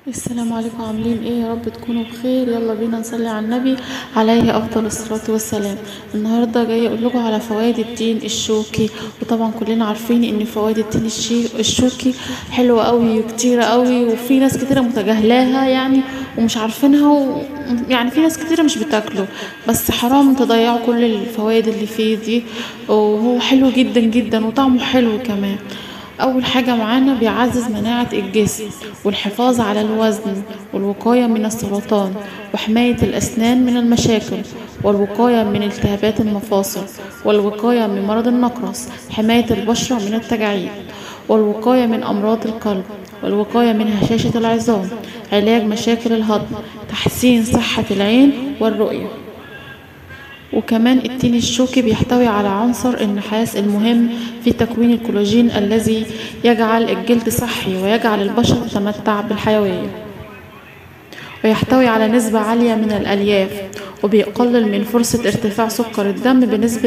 السلام عليكم عاملين ايه يا رب تكونوا بخير يلا بينا نصلي على النبي عليه افضل الصلاه والسلام النهارده جايه اقول لكم على فوائد التين الشوكي وطبعا كلنا عارفين ان فوائد التين الشي- الشوكي حلوه قوي وكتيره قوي وفي ناس كتيره متجاهلاها يعني ومش عارفينها و... يعني في ناس كتيره مش بتاكله بس حرام تضيعوا كل الفوائد اللي فيه دي وهو حلو جدا جدا وطعمه حلو كمان أول حاجة معانا بيعزز مناعة الجسم والحفاظ على الوزن والوقاية من السرطان وحماية الأسنان من المشاكل والوقاية من التهابات المفاصل والوقاية من مرض النقرس حماية البشرة من التجاعيد والوقاية من أمراض القلب والوقاية من هشاشة العظام علاج مشاكل الهضم تحسين صحة العين والرؤية وكمان التين الشوكي بيحتوي على عنصر النحاس المهم في تكوين الكولاجين الذي يجعل الجلد صحي ويجعل البشرة تتمتع بالحيوية ويحتوي على نسبة عالية من الألياف وبيقلل من فرصة ارتفاع سكر الدم بنسبة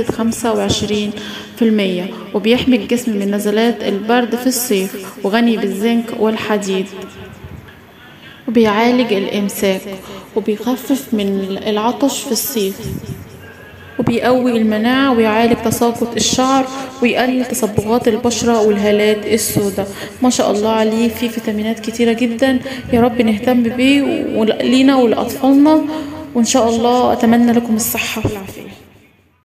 25% وبيحمي الجسم من نزلات البرد في الصيف وغني بالزنك والحديد وبيعالج الإمساك وبيخفف من العطش في الصيف وبيقوي المناعة ويعالج تساقط الشعر ويقلل تصبغات البشرة والهالات السوداء ما شاء الله عليه فيه فيتامينات كتيرة جدا يا رب نهتم بيه ولينا ولأطفالنا وإن شاء الله أتمنى لكم الصحة والعافية